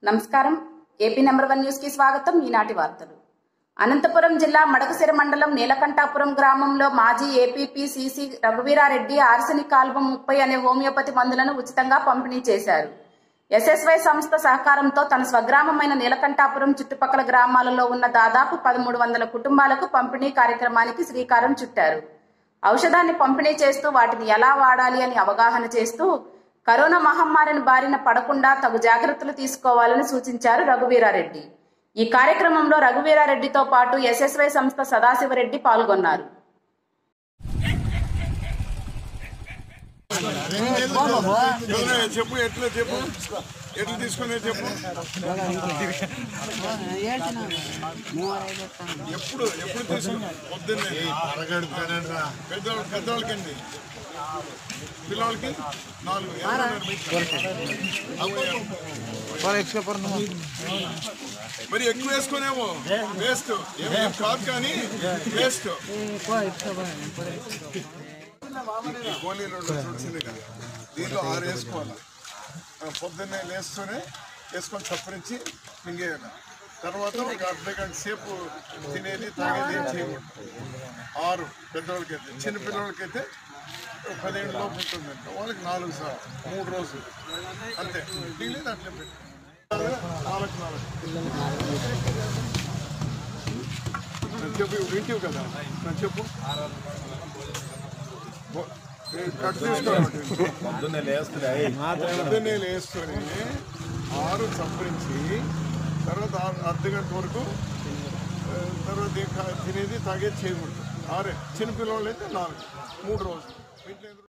నమస్కారం AP number one news కి స్వాగతం ఈనాటి వార్తలు అనంతపురం జిల్లా మడకసిర మండలం నీలకంఠాపురం గ్రామంలో మాజీ APP CC Raghuveera Reddy arsenic album ముప్పై అనే హోమియోపతి మందులను ఉచితంగా పంపిణీ చేశారు ఎస్ఎస్వై సంస్థ సహకారంతో తన స్వగ్రామమైన నీలకంఠాపురం చుట్టుపక్కల గ్రామాలలో ఉన్న దాదాపు పదమూడు వందల కుటుంబాలకు పంపిణీ కార్యక్రమానికి శ్రీకారం చుట్టారు ఔషధాన్ని పంపిణీ చేస్తూ వాటిని ఎలా వాడాలి అని అవగాహన చేస్తూ కరోనా మహమ్మారిని బారిన పడకుండా తగు జాగ్రత్తలు తీసుకోవాలని సూచించారు రఘువీరారెడ్డి ఈ కార్యక్రమంలో రఘువీరారెడ్డితో పాటు ఎస్ఎస్వై సంస్థ సదాశివరెడ్డి పాల్గొన్నారు ఎవరో చెప్పు ఎట్లా చెప్పు ఎట్లా తీసుకునే చెప్పు ఎప్పుడు ఎప్పుడు తీసుకున్నా పొద్దున్నే పెద్దవాళ్ళు పెద్దవాళ్ళకి ఎన్ని పిల్లలకి నాలుగు మరి ఎక్కువ వేసుకునేమో వేస్ట్ ఏం కాదు కానీ వేస్ట్ గోళీలు ఉండవు చూసింది కదా దీనిలో ఆరు వేసుకోవాలి ఆ, పొద్దున్నే లేస్తూనే వేసుకొని చప్పరించి మింగేయాలి తర్వాత ఒక అర్ధ గంట సేపు తినేది తాగేది ఏం చేయకూడదు ఆరు పెద్దవాళ్ళకైతే చిన్న పిల్లలకైతే ఒక పదిహేను లోపు ఉంటుంది వాళ్ళకి నాలుగు సార్లు మూడు రోజులు అంతే మిగిలింది అట్లే పెట్టు నాలుగు నాలుగు నేను చెప్పు వింటివి కదా నేను చెప్పు బో- ఏ, కట్ తీసుకోవాలి పొద్దున్నే లేస్తూనే ఆరు చప్పరించి తర్వాత ఆరు అర్ధ గంట వరకు ఆ, తర్వాత ఏం కా- తినేది తాగేది చేయకూడదు ఆరే చిన్నపిల్లలు అయితే నాలుగు మూడు రోజులు వీటిలో